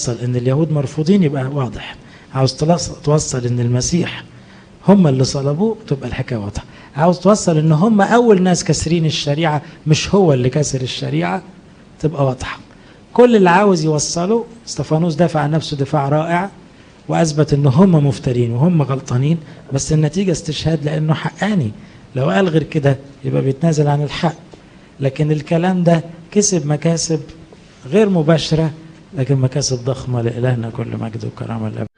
توصل ان اليهود مرفوضين يبقى واضح عاوز توصل ان المسيح هم اللي صلبوه تبقى الحكايه واضحه عاوز توصل ان هم اول ناس كاسرين الشريعه مش هو اللي كسر الشريعه تبقى واضحه كل اللي عاوز يوصله استفانوس دافع عن نفسه دفاع رائع واثبت ان هم مفترين وهم غلطانين بس النتيجه استشهاد لانه حقاني لو قال غير كده يبقى بيتنازل عن الحق لكن الكلام ده كسب مكاسب غير مباشره لكن مكاسب ضخمه لالهنا كل مجد وكرامه الاب